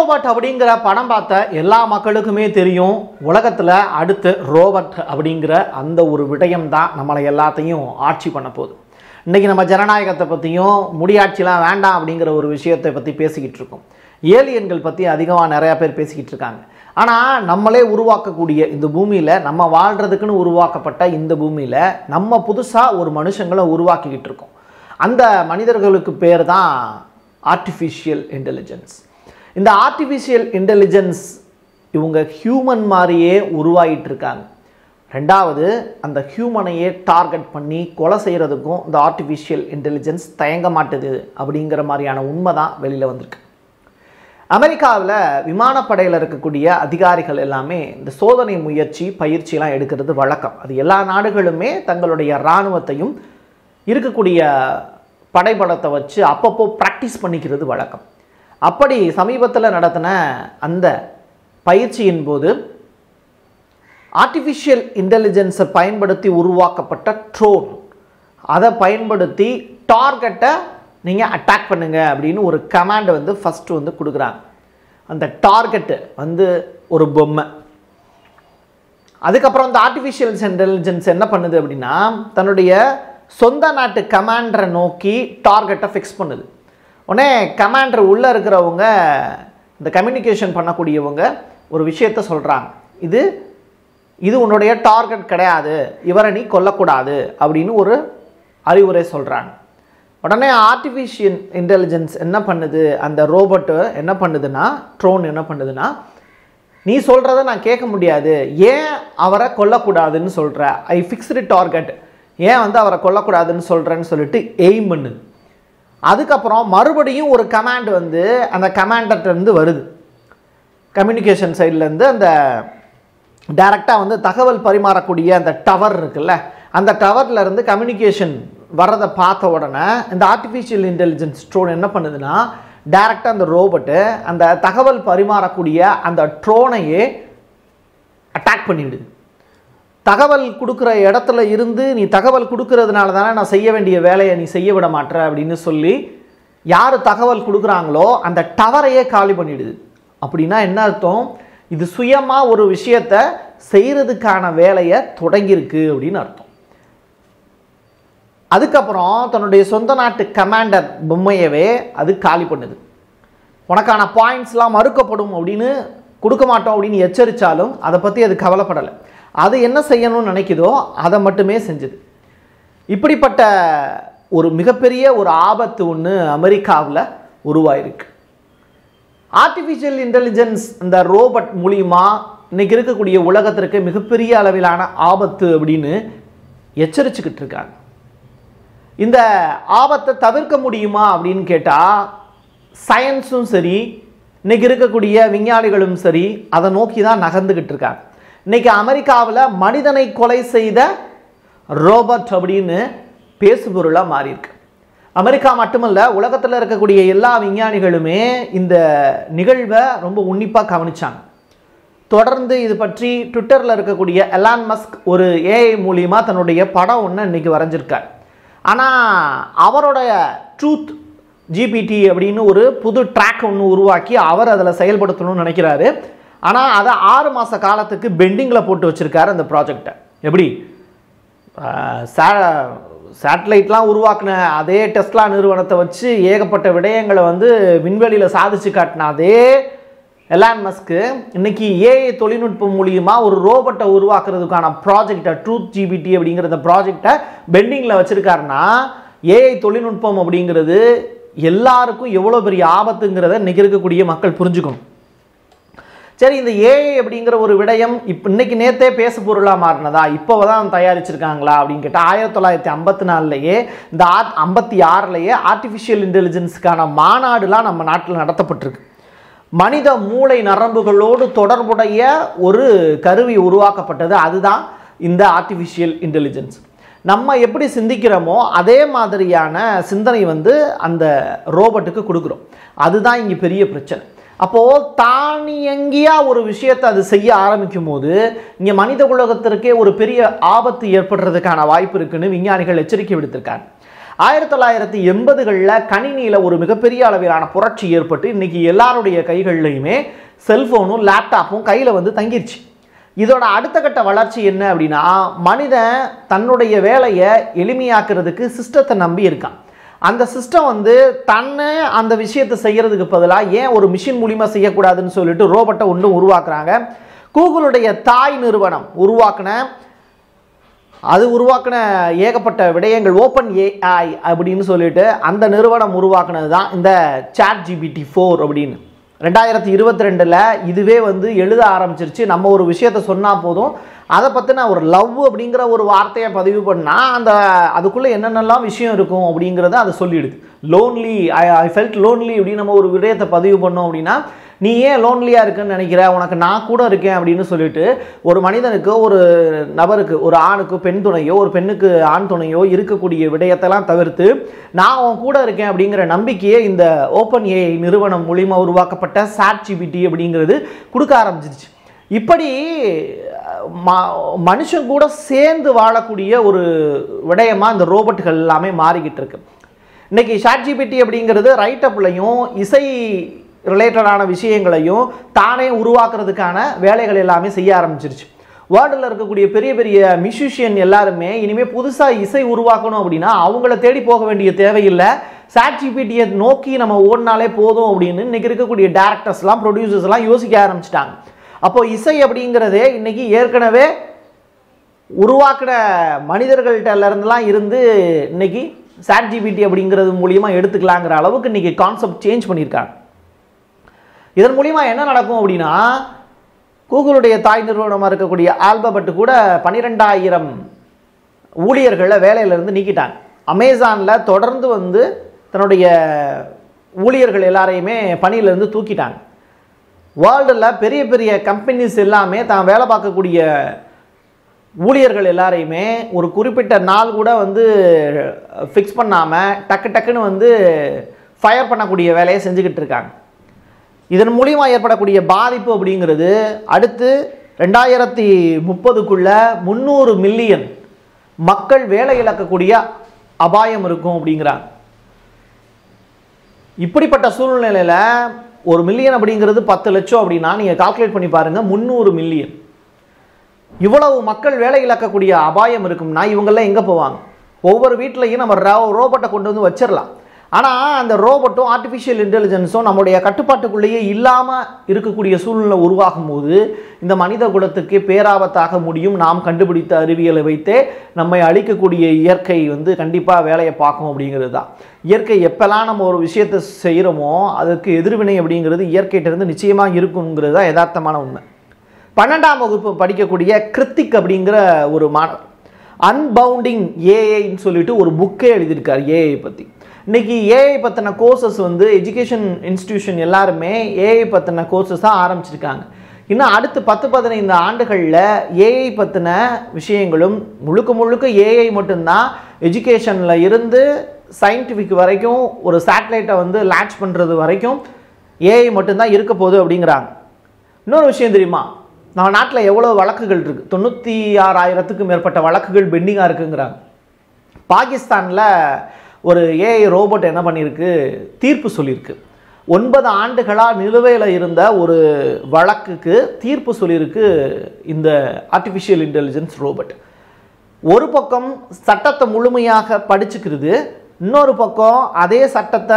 robot அப்படிங்கிற படம் பார்த்த எல்லா மக்களுக்குமே தெரியும் உலகத்தில் அடுத்து ரோபோட் அப்படிங்கிற அந்த ஒரு விடயம் தான் நம்மளை எல்லாத்தையும் ஆட்சி பண்ண போகுது இன்றைக்கி நம்ம ஜனநாயகத்தை பற்றியும் முடியாட்சிலாம் வேண்டாம் அப்படிங்கிற ஒரு விஷயத்தை பற்றி பேசிக்கிட்டு இருக்கோம் ஏலியன்கள் பற்றி அதிகமாக நிறையா பேர் பேசிக்கிட்டு இருக்காங்க ஆனால் நம்மளே உருவாக்கக்கூடிய இந்த பூமியில் நம்ம வாழ்கிறதுக்குன்னு உருவாக்கப்பட்ட இந்த பூமியில் நம்ம புதுசாக ஒரு மனுஷங்களை உருவாக்கிக்கிட்டு இருக்கோம் அந்த மனிதர்களுக்கு பேர் தான் ஆர்டிஃபிஷியல் இன்டெலிஜென்ஸ் இந்த ஆர்டிஃபிஷியல் இன்டெலிஜென்ஸ் இவங்க ஹியூமன் மாதிரியே உருவாகிட்டு இருக்காங்க ரெண்டாவது அந்த ஹியூமனையே டார்கெட் பண்ணி கொலை செய்கிறதுக்கும் இந்த ஆர்டிஃபிஷியல் இன்டெலிஜென்ஸ் தயங்க மாட்டுது அப்படிங்கிற மாதிரியான உண்மை தான் வெளியில் வந்திருக்கு அமெரிக்காவில் விமானப்படையில் இருக்கக்கூடிய அதிகாரிகள் எல்லாமே இந்த சோதனை முயற்சி பயிற்சியெலாம் எடுக்கிறது வழக்கம் அது எல்லா நாடுகளுமே தங்களுடைய இராணுவத்தையும் இருக்கக்கூடிய படைபலத்தை வச்சு அப்பப்போ ப்ராக்டிஸ் பண்ணிக்கிறது வழக்கம் அப்படி சமீபத்தில் நடத்தின அந்த பயிற்சியின் போது ஆர்டிஃபிஷியல் இன்டெலிஜென்ஸை பயன்படுத்தி உருவாக்கப்பட்ட ட்ரோன் அதை பயன்படுத்தி டார்கெட்டை நீங்கள் அட்டாக் பண்ணுங்க அப்படின்னு ஒரு கமாண்டை வந்து ஃபஸ்ட்டு வந்து கொடுக்குறாங்க அந்த டார்கெட்டு வந்து ஒரு பொம்மை அதுக்கப்புறம் இந்த ஆர்டிஃபிஷியல் இன்டெலிஜென்ஸ் என்ன பண்ணுது அப்படின்னா தன்னுடைய சொந்த நாட்டு கமாண்டரை நோக்கி டார்கெட்டை ஃபிக்ஸ் பண்ணுது உடனே கமாண்டர் உள்ளே இருக்கிறவங்க இந்த கம்யூனிகேஷன் பண்ணக்கூடியவங்க ஒரு விஷயத்த சொல்கிறாங்க இது இது உன்னுடைய டார்கெட் கிடையாது இவரை நீ கொல்லக்கூடாது அப்படின்னு ஒரு அறிவுரை சொல்கிறாங்க உடனே ஆர்டிஃபிஷியல் இன்டெலிஜென்ஸ் என்ன பண்ணுது அந்த ரோபோட்டு என்ன பண்ணுதுன்னா ட்ரோன் என்ன பண்ணுதுன்னா நீ சொல்கிறத நான் கேட்க முடியாது ஏன் அவரை கொல்லக்கூடாதுன்னு சொல்கிற ஐ ஃபிக்ஸ்டு டார்கெட் ஏன் வந்து அவரை கொல்லக்கூடாதுன்னு சொல்கிறேன்னு சொல்லிட்டு எய்ம் பண்ணுது அதுக்கப்புறம் மறுபடியும் ஒரு கமாண்ட் வந்து அந்த கமாண்டர்லேருந்து வருது கம்யூனிகேஷன் சைட்லேருந்து அந்த டைரெக்டாக வந்து தகவல் பரிமாறக்கூடிய அந்த டவர் இருக்குல்ல அந்த டவர்ல இருந்து கம்யூனிகேஷன் வர்றதை பார்த்த உடனே இந்த ஆர்டிஃபிஷியல் இன்டெலிஜென்ஸ் ட்ரோன் என்ன பண்ணுதுன்னா டைரெக்டாக அந்த ரோபோட்டு அந்த தகவல் பரிமாறக்கூடிய அந்த ட்ரோனையே அட்டாக் பண்ணிவிடுது தகவல் கொடுக்குற இடத்துல இருந்து நீ தகவல் கொடுக்கறதுனால தானே நான் செய்ய வேண்டிய வேலையை நீ செய்ய விட மாட்டேற அப்படின்னு சொல்லி யார் தகவல் கொடுக்குறாங்களோ அந்த டவரையே காலி பண்ணிடுது அப்படின்னா என்ன அர்த்தம் இது சுயமாக ஒரு விஷயத்தை செய்கிறதுக்கான வேலையை தொடங்கியிருக்கு அப்படின்னு அர்த்தம் அதுக்கப்புறம் தன்னுடைய சொந்த நாட்டு கமாண்டர் பொம்மையவே அது காலி பண்ணுது உனக்கான பாயிண்ட்ஸ்லாம் மறுக்கப்படும் அப்படின்னு கொடுக்க மாட்டோம் அப்படின்னு எச்சரித்தாலும் அதை பற்றி அது கவலைப்படலை அது என்ன செய்யணும்னு நினைக்குதோ அதை மட்டுமே செஞ்சுது இப்படிப்பட்ட ஒரு மிகப்பெரிய ஒரு ஆபத்து ஒன்று அமெரிக்காவில் உருவாயிருக்கு ஆர்டிஃபிஷியல் இன்டெலிஜென்ஸ் இந்த ரோபோட் மூலியமா இன்னைக்கு இருக்கக்கூடிய உலகத்திற்கு மிகப்பெரிய அளவிலான ஆபத்து அப்படின்னு எச்சரிச்சுக்கிட்டு இருக்காங்க இந்த ஆபத்தை தவிர்க்க முடியுமா அப்படின்னு கேட்டால் சயின்ஸும் சரி இன்னைக்கு இருக்கக்கூடிய விஞ்ஞானிகளும் சரி அதை நோக்கி தான் நகர்ந்துக்கிட்டு இருக்காங்க இன்னைக்கு அமெரிக்காவில் மனிதனை கொலை செய்த ரோபோட் அப்படின்னு பேசுபொருளாக மாறியிருக்கு அமெரிக்கா மட்டுமல்ல உலகத்தில் இருக்கக்கூடிய எல்லா விஞ்ஞானிகளுமே இந்த நிகழ்வை ரொம்ப உன்னிப்பாக கவனிச்சாங்க தொடர்ந்து இது பற்றி ட்விட்டரில் இருக்கக்கூடிய எலான் மஸ்க் ஒரு ஏஐ மூலியமா தன்னுடைய படம் ஒன்று இன்னைக்கு வரைஞ்சிருக்கார் ஆனால் அவருடைய ட்ரூத் ஜிபிடி அப்படின்னு ஒரு புது ட்ராக் ஒன்று உருவாக்கி அவர் அதில் செயல்படுத்தணும்னு நினைக்கிறாரு ஆனால் அதை ஆறு மாத காலத்துக்கு பெண்டிங்கில் போட்டு வச்சுருக்காரு அந்த ப்ராஜெக்டை எப்படி சேட்டலைட்லாம் உருவாக்குன அதே டெஸ்லா நிறுவனத்தை வச்சு ஏகப்பட்ட விடயங்களை வந்து விண்வெளியில் சாதிச்சு காட்டின அதே எலான் மஸ்க்கு இன்னைக்கு ஏஐ தொழில்நுட்பம் மூலியமா ஒரு ரோபோட்டை உருவாக்குறதுக்கான ப்ராஜெக்டை ட்ரூத் ஜிபிடி அப்படிங்கிற இந்த ப்ராஜெக்டை பெண்டிங்கில் வச்சுருக்காருன்னா ஏஐ தொழில்நுட்பம் அப்படிங்கிறது எல்லாருக்கும் எவ்வளோ பெரிய ஆபத்துங்கிறத இன்னைக்கு இருக்கக்கூடிய மக்கள் புரிஞ்சுக்கணும் சரி இந்த ஏஐ அப்படிங்கிற ஒரு விடயம் இப்போ இன்னைக்கு நேத்தே பேசு பொருளாக மாறினதா இப்போ தான் தயாரிச்சிருக்காங்களா அப்படின்னு கேட்டால் ஆயிரத்தி தொள்ளாயிரத்தி ஐம்பத்தி நாலுலேயே இந்த ஆர் ஐம்பத்தி ஆறுலேயே ஆர்டிஃபிஷியல் இன்டெலிஜென்ஸுக்கான மாநாடுலாம் நம்ம நாட்டில் நடத்தப்பட்டிருக்கு மனித மூளை நரம்புகளோடு தொடர்புடைய ஒரு கருவி உருவாக்கப்பட்டது அதுதான் இந்த ஆர்டிஃபிஷியல் இன்டெலிஜென்ஸ் நம்ம எப்படி சிந்திக்கிறோமோ அதே மாதிரியான சிந்தனை வந்து அந்த ரோபோட்டுக்கு கொடுக்குறோம் அதுதான் இங்கே பெரிய பிரச்சனை அப்போது தானியங்கியா ஒரு விஷயத்தை அது செய்ய ஆரம்பிக்கும் போது இங்கே மனித உலகத்திற்கே ஒரு பெரிய ஆபத்து ஏற்படுறதுக்கான வாய்ப்பு இருக்குன்னு விஞ்ஞானிகள் எச்சரிக்கை விடுத்திருக்காங்க ஆயிரத்தி தொள்ளாயிரத்தி எண்பதுகளில் கணினியில் ஒரு மிகப்பெரிய அளவிலான புரட்சி ஏற்பட்டு இன்னைக்கு எல்லாருடைய கைகள்லையுமே செல்ஃபோனும் லேப்டாப்பும் கையில் வந்து தங்கிருச்சு இதோட அடுத்த கட்ட வளர்ச்சி என்ன அப்படின்னா மனிதன் தன்னுடைய வேலையை எளிமையாக்குறதுக்கு சிஸ்டத்தை நம்பி இருக்கான் அந்த சிஸ்டம் வந்து தன்னை அந்த விஷயத்தை செய்யறதுக்கு பதிலாக ஏன் ஒரு மிஷின் மூலிமா செய்யக்கூடாதுன்னு சொல்லிட்டு ரோபோட்டை ஒன்று உருவாக்குறாங்க கூகுளுடைய தாய் நிறுவனம் உருவாக்குன அது உருவாக்கின ஏகப்பட்ட விடயங்கள் ஓப்பன் ஏஐ அப்படின்னு சொல்லிட்டு அந்த நிறுவனம் உருவாக்குனது தான் இந்த சாட் ஜிபிடி ஃபோர் அப்படின்னு ரெண்டாயிரத்தி இருபத்தி ரெண்டில் இதுவே வந்து எழுத ஆரம்பிச்சிருச்சு நம்ம ஒரு விஷயத்த சொன்னால் போதும் அதை பற்றின ஒரு லவ் அப்படிங்கிற ஒரு வார்த்தையை பதிவு பண்ணால் அந்த அதுக்குள்ளே என்னென்னலாம் விஷயம் இருக்கும் அப்படிங்கிறத அதை சொல்லிடுது lonely I I felt lonely அப்படின்னு நம்ம ஒரு விடயத்தை பதிவு பண்ணோம் அப்படின்னா நீ ஏன் லோன்லியாக இருக்குன்னு நினைக்கிற உனக்கு நான் கூட இருக்கேன் அப்படின்னு சொல்லிட்டு ஒரு மனிதனுக்கு ஒரு நபருக்கு ஒரு ஆணுக்கு பெண் துணையோ ஒரு பெண்ணுக்கு ஆண் துணையோ இருக்கக்கூடிய விடயத்தெல்லாம் தவிர்த்து நான் உன் கூட இருக்கேன் அப்படிங்கிற நம்பிக்கையை இந்த ஓப்பன் ஏஐ நிறுவனம் மூலிமா உருவாக்கப்பட்ட சாட் ஜிபிடி அப்படிங்கிறது கொடுக்க ஆரம்பிச்சிருச்சு இப்படி ம- மனுஷன் கூட சேர்ந்து வாழக்கூடிய ஒரு விடயமா இந்த ரோபோட்டுகள் எல்லாமே மாறிக்கிட்டு இருக்கு இன்னைக்கு சாட் ஜிபிடி அப்படிங்கிறது ரைட்டப்லையும் இசை ரிலேட்டடான விஷயங்களையும் தானே உருவாக்குறதுக்கான வேலைகள் எல்லாமே செய்ய ஆரம்பிச்சிருச்சு வேர்ல்டில் இருக்கக்கூடிய பெரிய பெரிய மியூசிஷியன் எல்லாருமே இனிமேல் புதுசாக இசை உருவாக்கணும் அப்படின்னா அவங்கள தேடி போக வேண்டிய தேவையில்லை சாட் ஜிபிடியை நோக்கி நம்ம ஓடினாலே போதும் அப்படின்னு இன்னைக்கு இருக்கக்கூடிய டேரக்டர்ஸ்லாம் ப்ரொடியூசர்ஸ்லாம் யோசிக்க ஆரம்பிச்சிட்டாங்க அப்போ இசை அப்படிங்கிறதே இன்னைக்கு ஏற்கனவே உருவாக்கின மனிதர்கள்ட்ட இருந்தெல்லாம் இருந்து இன்னைக்கு சாட் ஜிபிடி அப்படிங்கிறது மூலியமா எடுத்துக்கலாங்கிற அளவுக்கு இன்னைக்கு கான்செப்ட் சேஞ்ச் பண்ணியிருக்காங்க இதன் மூலியமா என்ன நடக்கும் அப்படின்னா கூகுளுடைய தாய் நிறுவனமாக இருக்கக்கூடிய ஆல்பபெட் கூட பன்னிரெண்டாயிரம் ஊழியர்களை வேலையிலேருந்து நீக்கிட்டாங்க அமேசானில் தொடர்ந்து வந்து தன்னுடைய ஊழியர்கள் எல்லாரையுமே பணியிலேருந்து தூக்கிட்டாங்க வேர்ல்டில் பெரிய பெரிய கம்பெனிஸ் எல்லாமே தான் வேலை பார்க்கக்கூடிய ஊழியர்கள் எல்லாரையுமே ஒரு குறிப்பிட்ட நாள் கூட வந்து ஃபிக்ஸ் பண்ணாமல் டக்கு டக்குன்னு வந்து ஃபயர் பண்ணக்கூடிய வேலையை செஞ்சுக்கிட்டு இருக்காங்க இதன் மூலியமாக ஏற்படக்கூடிய பாதிப்பு அப்படிங்கிறது அடுத்து ரெண்டாயிரத்தி முப்பதுக்குள்ள முந்நூறு மில்லியன் மக்கள் வேலை இழக்கக்கூடிய அபாயம் இருக்கும் அப்படிங்கிறாங்க இப்படிப்பட்ட சூழ்நிலையில் ஒரு மில்லியன் அப்படிங்கிறது பத்து லட்சம் அப்படின்னா நீங்கள் கால்குலேட் பண்ணி பாருங்கள் முந்நூறு மில்லியன் இவ்வளவு மக்கள் வேலை இழக்கக்கூடிய அபாயம் இருக்கும்னா இவங்கெல்லாம் எங்கே போவாங்க ஒவ்வொரு வீட்லையும் நம்ம ரோ ரோபோட்டை கொண்டு வந்து வச்சிடலாம் ஆனால் அந்த ரோபோட்டும் ஆர்டிஃபிஷியல் இன்டெலிஜென்ஸும் நம்முடைய கட்டுப்பாட்டுக்குள்ளேயே இல்லாமல் இருக்கக்கூடிய சூழ்நிலை உருவாகும் போது இந்த மனித குலத்துக்கு பேராபத்தாக முடியும் நாம் கண்டுபிடித்த அறிவியலை வைத்தே நம்மை அழிக்கக்கூடிய இயற்கை வந்து கண்டிப்பாக வேலையை பார்க்கும் அப்படிங்கிறது தான் இயற்கை எப்போல்லாம் நம்ம ஒரு விஷயத்தை செய்கிறோமோ அதுக்கு எதிர்வினை அப்படிங்கிறது இயற்கையிட்டிருந்து நிச்சயமாக இருக்குங்கிறது தான் யதார்த்தமான உண்மை பன்னெண்டாம் வகுப்பு படிக்கக்கூடிய கிருத்திக் அப்படிங்கிற ஒரு மாணவர் அன்பவுண்டிங் ஏஐன்னு சொல்லிட்டு ஒரு புக்கே எழுதியிருக்கார் ஏஐ பற்றி இன்னைக்கு ஏஐ பற்றின கோர்சஸ் வந்து எஜுகேஷன் இன்ஸ்டிடியூஷன் எல்லாருமே ஏஐ பற்றின கோர்சஸ் தான் ஆரம்பிச்சிருக்காங்க இன்னும் அடுத்து பத்து பதினைந்து ஆண்டுகளில் ஏஐ பற்றின விஷயங்களும் முழுக்க முழுக்க ஏஐ மட்டும்தான் எஜுகேஷனில் இருந்து சயின்டிஃபிக் வரைக்கும் ஒரு சேட்டலைட்டை வந்து லான்ச் பண்ணுறது வரைக்கும் ஏஐ மட்டும்தான் இருக்க போகுது அப்படிங்கிறாங்க இன்னொரு விஷயம் தெரியுமா நம்ம நாட்டில் எவ்வளோ வழக்குகள் இருக்குது தொண்ணூற்றி ஆறாயிரத்துக்கும் மேற்பட்ட வழக்குகள் பெண்டிங்காக இருக்குங்கிறாங்க பாகிஸ்தானில் ஒரு ஏஐ ரோபோட் என்ன பண்ணியிருக்கு தீர்ப்பு சொல்லியிருக்கு ஒன்பது ஆண்டுகளாக நிலுவையில் இருந்த ஒரு வழக்குக்கு தீர்ப்பு சொல்லியிருக்கு இந்த ஆர்டிஃபிஷியல் இன்டெலிஜென்ஸ் ரோபோட் ஒரு பக்கம் சட்டத்தை முழுமையாக படிச்சுக்கிறது இன்னொரு பக்கம் அதே சட்டத்தை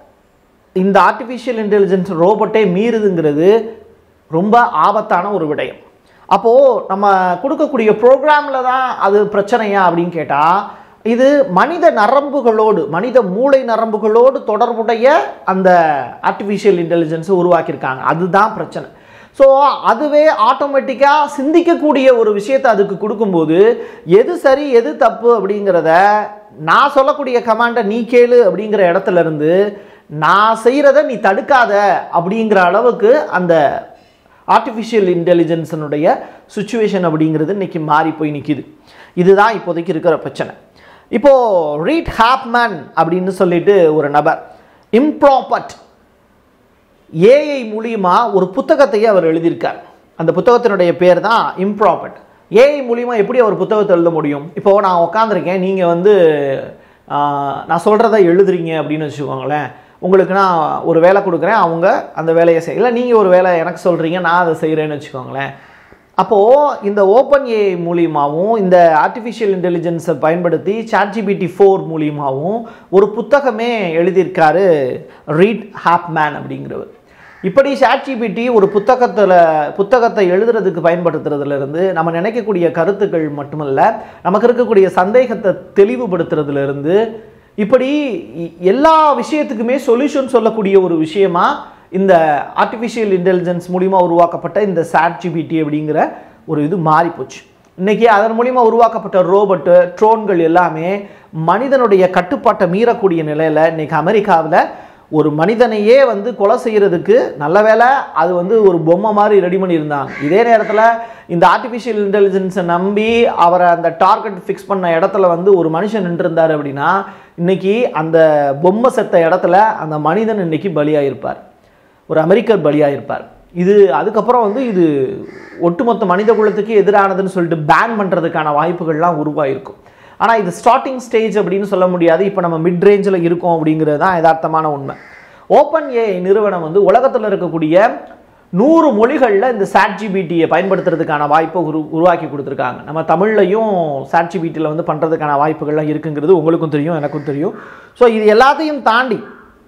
இந்த ஆர்டிஃபிஷியல் இன்டெலிஜென்ஸ் ரோபோட்டே மீறுதுங்கிறது ரொம்ப ஆபத்தான ஒரு விடயம் அப்போது நம்ம கொடுக்கக்கூடிய ப்ரோக்ராமில் தான் அது பிரச்சனையா அப்படின்னு கேட்டால் இது மனித நரம்புகளோடு மனித மூளை நரம்புகளோடு தொடர்புடைய அந்த ஆர்டிஃபிஷியல் இன்டெலிஜென்ஸை உருவாக்கியிருக்காங்க அதுதான் பிரச்சனை ஸோ அதுவே ஆட்டோமேட்டிக்காக சிந்திக்கக்கூடிய ஒரு விஷயத்தை அதுக்கு கொடுக்கும்போது எது சரி எது தப்பு அப்படிங்கிறத நான் சொல்லக்கூடிய கமாண்டை நீ கேளு அப்படிங்கிற இடத்துல இருந்து நான் செய்கிறத நீ தடுக்காத அப்படிங்கிற அளவுக்கு அந்த ஆர்டிஃபிஷியல் இன்டெலிஜென்ஸனுடைய சுச்சுவேஷன் அப்படிங்கிறது இன்னைக்கு மாறி போய் நிற்கிது இதுதான் இப்போதைக்கு இருக்கிற பிரச்சனை இப்போது ரீட் ஹாப்மேன் அப்படின்னு சொல்லிட்டு ஒரு நபர் இம்ப்ராப்பர்ட் ஏஐ மூலியமா ஒரு புத்தகத்தையே அவர் எழுதியிருக்கார் அந்த புத்தகத்தினுடைய பேர் தான் இம்ப்ராப்பர்ட் ஏஐ மூலியமா எப்படி அவர் புத்தகத்தை எழுத முடியும் இப்போ நான் உட்காந்துருக்கேன் நீங்கள் வந்து ஆஹ், நான் சொல்கிறத எழுதுறீங்க அப்படின்னு வச்சுக்கோங்களேன் உங்களுக்கு நான் ஒரு வேலை கொடுக்குறேன் அவங்க அந்த வேலையை செய்ய இல்லை நீங்கள் ஒரு வேலை எனக்கு சொல்கிறீங்க நான் அதை செய்கிறேன்னு வச்சுக்கோங்களேன் அப்போது இந்த ஓப்பன் ஏ மூலியமாகவும் இந்த ஆர்டிஃபிஷியல் இன்டெலிஜென்ஸை பயன்படுத்தி சாட்ஜிபிடி ஃபோர் மூலியமாகவும் ஒரு புத்தகமே எழுதியிருக்காரு ரீட் ஹாப்மேன் அப்படிங்கிறவர் இப்படி சாட்ஜிபிடி ஒரு புத்தகத்தில் புத்தகத்தை எழுதுறதுக்கு பயன்படுத்துறதுல இருந்து நம்ம நினைக்கக்கூடிய கருத்துக்கள் மட்டுமல்ல நமக்கு இருக்கக்கூடிய சந்தேகத்தை தெளிவுபடுத்துறதுல இருந்து இப்படி இ- எல்லா விஷயத்துக்குமே சொல்யூஷன் சொல்லக்கூடிய ஒரு விஷயமா இந்த ஆர்டிஃபிஷியல் இன்டெலிஜென்ஸ் மூலிமா உருவாக்கப்பட்ட இந்த சாட் ஜிபிடி அப்படிங்கிற ஒரு இது மாறி போச்சு இன்னைக்கு அதன் மூலிமா உருவாக்கப்பட்ட ரோபோட்டு ட்ரோன்கள் எல்லாமே மனிதனுடைய கட்டுப்பாட்டை மீறக்கூடிய நிலையில் இன்னைக்கு அமெரிக்காவில் ஒரு மனிதனையே வந்து கொலை செய்யறதுக்கு நல்ல வேளை அது வந்து ஒரு பொம்மை மாதிரி ரெடி பண்ணியிருந்தாங்க இதே நேரத்தில் இந்த ஆர்டிஃபிஷியல் இன்டெலிஜென்ஸை நம்பி அவரை அந்த டார்கெட் ஃபிக்ஸ் பண்ண இடத்துல வந்து ஒரு மனுஷன் நின்றுருந்தார் அப்படின்னா இன்னைக்கு அந்த பொம்மை செத்த இடத்துல அந்த மனிதன் இன்னைக்கு பலியாயிருப்பார் ஒரு அமெரிக்கர் பலியாயிருப்பார் இது அதுக்கப்புறம் வந்து இது ஒட்டுமொத்த மனித குலத்துக்கு எதிரானதுன்னு சொல்லிட்டு பேன் பண்ணுறதுக்கான வாய்ப்புகள்லாம் உருவாயிருக்கும் ஆனால் இது ஸ்டார்டிங் ஸ்டேஜ் அப்படின்னு சொல்ல முடியாது இப்போ நம்ம மிட் ரேஞ்சில் இருக்கோம் அப்படிங்கிறது தான் யதார்த்தமான உண்மை ஓப்பன் ஏ நிறுவனம் வந்து உலகத்தில் இருக்கக்கூடிய நூறு மொழிகளில் இந்த சாட் ஜிபிடியை பயன்படுத்துறதுக்கான வாய்ப்பை உரு உருவாக்கி கொடுத்துருக்காங்க நம்ம தமிழ்லையும் சாட் ஜிபிடியில் வந்து பண்ணுறதுக்கான வாய்ப்புகள்லாம் இருக்குங்கிறது உங்களுக்கும் தெரியும் எனக்கும் தெரியும் ஸோ இது எல்லாத்தையும் தாண்டி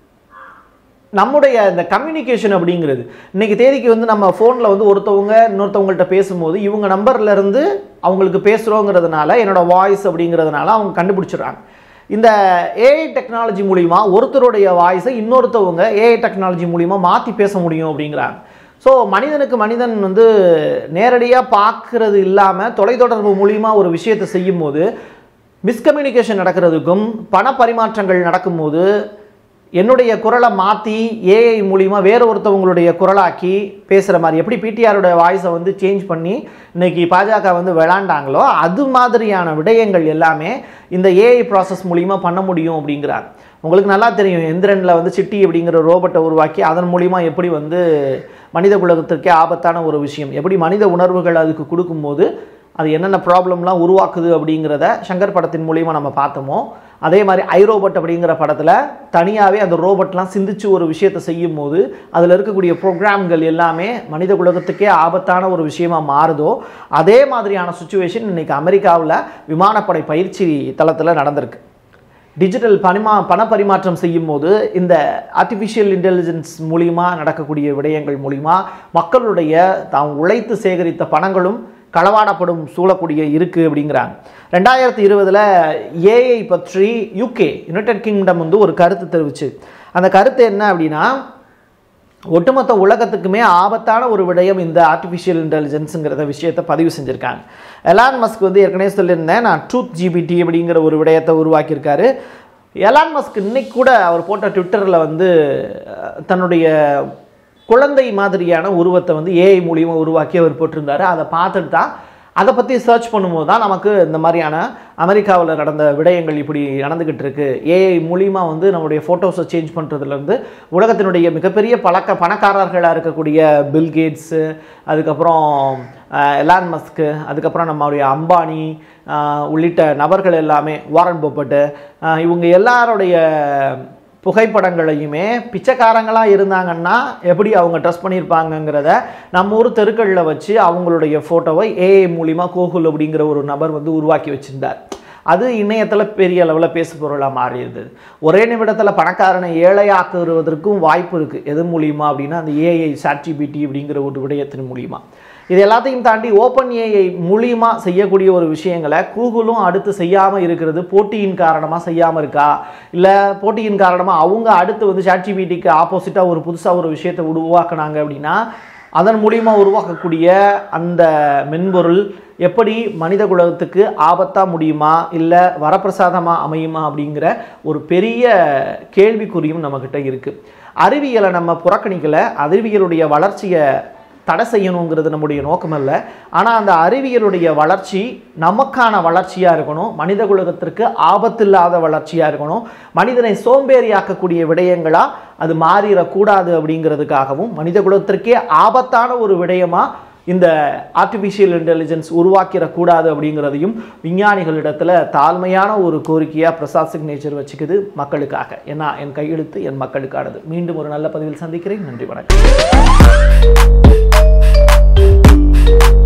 நம்முடைய இந்த கம்யூனிகேஷன் அப்படிங்கிறது இன்னைக்கு தேதிக்கு வந்து நம்ம ஃபோனில் வந்து ஒருத்தவங்க இன்னொருத்தவங்கள்ட்ட பேசும்போது இவங்க நம்பர்ல இருந்து அவங்களுக்கு பேசுகிறோங்கிறதுனால என்னோட வாய்ஸ் அப்படிங்கிறதுனால அவங்க கண்டுபிடிச்சிடுறாங்க இந்த ஏஐ டெக்னாலஜி மூலிமா ஒருத்தருடைய வாய்ஸை இன்னொருத்தவங்க ஏஐ டெக்னாலஜி மூலிமா மாற்றி பேச முடியும் அப்படிங்கிறாங்க ஸோ மனிதனுக்கு மனிதன் வந்து நேரடியாக பார்க்கறது இல்லாமல் தொலைத்தொடர்பு மூலிமா ஒரு விஷயத்தை செய்யும்போது மிஸ்கம்யூனிகேஷன் நடக்கிறதுக்கும் பண பரிமாற்றங்கள் நடக்கும்போது என்னுடைய குரலை மாற்றி ஏஐ மூலிமா வேற ஒருத்தவங்களுடைய குரலாக்கி பேசுகிற மாதிரி எப்படி பிடிஆரோட வாய்ஸை வந்து சேஞ்ச் பண்ணி இன்னைக்கு பாஜக வந்து விளாண்டாங்களோ அது மாதிரியான விடயங்கள் எல்லாமே இந்த ஏஐ ப்ராசஸ் மூலிமா பண்ண முடியும் அப்படிங்கிறார் உங்களுக்கு நல்லா தெரியும் எந்திரனில் வந்து சிட்டி அப்படிங்கிற ரோபோட்டை உருவாக்கி அதன் மூலிமா எப்படி வந்து மனித குலகத்திற்கே ஆபத்தான ஒரு விஷயம் எப்படி மனித உணர்வுகள் அதுக்கு கொடுக்கும்போது அது என்னென்ன ப்ராப்ளம்லாம் உருவாக்குது அப்படிங்கிறத சங்கர் படத்தின் மூலிமா நம்ம பார்த்தோமோ அதே மாதிரி ஐ ரோபோட் அப்படிங்கிற படத்தில் தனியாகவே அந்த ரோபோட்லாம் சிந்திச்சு ஒரு விஷயத்தை செய்யும் போது அதில் இருக்கக்கூடிய ப்ரோக்ராம்கள் எல்லாமே மனித குலகத்துக்கே ஆபத்தான ஒரு விஷயமா மாறுதோ அதே மாதிரியான சுச்சுவேஷன் இன்னைக்கு அமெரிக்காவில் விமானப்படை பயிற்சி தளத்தில் நடந்திருக்கு டிஜிட்டல் பரிமா பண பரிமாற்றம் செய்யும் போது இந்த ஆர்டிஃபிஷியல் இன்டெலிஜென்ஸ் மூலிமா நடக்கக்கூடிய விடயங்கள் மூலிமா மக்களுடைய தாம் உழைத்து சேகரித்த பணங்களும் களவாடப்படும் சூழக்கூடிய இருக்குது அப்படிங்கிறாங்க ரெண்டாயிரத்தி இருபதில் ஏஐ பற்றி யூகே யுனைடெட் கிங்டம் வந்து ஒரு கருத்து தெரிவிச்சு அந்த கருத்து என்ன அப்படின்னா ஒட்டுமொத்த உலகத்துக்குமே ஆபத்தான ஒரு விடயம் இந்த ஆர்டிஃபிஷியல் இன்டெலிஜென்ஸுங்கிறத விஷயத்தை பதிவு செஞ்சுருக்காங்க எலான் மஸ்க் வந்து ஏற்கனவே சொல்லியிருந்தேன் நான் ட்ரூத் ஜிபிடி அப்படிங்கிற ஒரு விடயத்தை உருவாக்கியிருக்காரு எலான் மஸ்க் இன்னைக்கு கூட அவர் போட்ட ட்விட்டரில் வந்து அஹ், தன்னுடைய குழந்தை மாதிரியான உருவத்தை வந்து ஏஐ மூலியமாக உருவாக்கி அவர் போட்டிருந்தாரு அதை பார்த்துட்டு தான் அதை பற்றி சர்ச் பண்ணும்போது தான் நமக்கு இந்த மாதிரியான அமெரிக்காவில் நடந்த விடயங்கள் இப்படி நடந்துக்கிட்டு இருக்கு ஏஐ மூலிமா வந்து நம்முடைய ஃபோட்டோஸை சேஞ்ச் பண்ணுறதுலேருந்து உலகத்தினுடைய மிகப்பெரிய பழக்க பணக்காரர்களாக இருக்கக்கூடிய பில் கேட்ஸு அதுக்கப்புறம் அஹ், எலான் மஸ்க்கு அதுக்கப்புறம் நம்மளுடைய அம்பானி அஹ், உள்ளிட்ட நபர்கள் எல்லாமே வாரன் பொப்பட்டு அஹ், இவங்க எல்லாருடைய புகைப்படங்களையுமே பிச்சைக்காரங்களாக இருந்தாங்கன்னா எப்படி அவங்க ட்ரெஸ் பண்ணியிருப்பாங்கங்கிறத நம்ம ஊர் தெருக்களில் வச்சு அவங்களுடைய ஃபோட்டோவை ஏஐ மூலிமா கோகுல் அப்படிங்கிற ஒரு நபர் வந்து உருவாக்கி வச்சிருந்தார் அது இணையத்தில் பெரிய அளவில் பேசு பொருளாக மாறி இருந்தது ஒரே நிமிடத்தில் பணக்காரனை ஏழையாக்குவதற்கும் வாய்ப்பு இருக்குது எது மூலியமா அப்படின்னா அந்த ஏஐ சாட்ஜிபிடி அப்படிங்கிற ஒரு விடயத்தின் மூலியமா இது எல்லாத்தையும் தாண்டி ஓப்பன் ஏஐ மூலியமா செய்யக்கூடிய ஒரு விஷயங்களை கூகுளும் அடுத்து செய்யாமல் இருக்கிறது போட்டியின் காரணமாக செய்யாமல் இருக்கா இல்லை போட்டியின் காரணமாக அவங்க அடுத்து வந்து சாட்ஜிபிடிக்கு ஆப்போசிட்டாக ஒரு புதுசாக ஒரு விஷயத்தை உருவாக்குனாங்க அப்படின்னா அதன் மூலிமா உருவாக்கக்கூடிய அந்த மென்பொருள் எப்படி மனித குலத்துக்கு ஆபத்தாக முடியுமா இல்லை வரப்பிரசாதமாக அமையுமா அப்படிங்கிற ஒரு பெரிய கேள்விக்குறியும் நம்மக்கிட்ட இருக்குது அறிவியலை நம்ம புறக்கணிக்கலை அறிவியலுடைய வளர்ச்சியை தடை செய்யணுங்கிறது நம்முடைய நோக்கம் அல்ல ஆனால் அந்த அறிவியலுடைய வளர்ச்சி நமக்கான வளர்ச்சியாக இருக்கணும் மனித குலகத்திற்கு ஆபத்தில்லாத வளர்ச்சியாக இருக்கணும் மனிதனை சோம்பேறியாக்கக்கூடிய விடயங்களாக அது மாறிடக்கூடாது அப்படிங்கிறதுக்காகவும் மனித குலத்திற்கே ஆபத்தான ஒரு விடயமா இந்த ஆர்டிஃபிஷியல் இன்டெலிஜென்ஸ் உருவாக்கிடக்கூடாது அப்படிங்கிறதையும் விஞ்ஞானிகளிடத்தில் தாழ்மையான ஒரு கோரிக்கையாக பிரசாத் சிக்னேச்சர் வச்சுக்குது மக்களுக்காக ஏன்னா என் கையெழுத்து என் மக்களுக்கானது மீண்டும் ஒரு நல்ல பதிவில் சந்திக்கிறேன் நன்றி வணக்கம்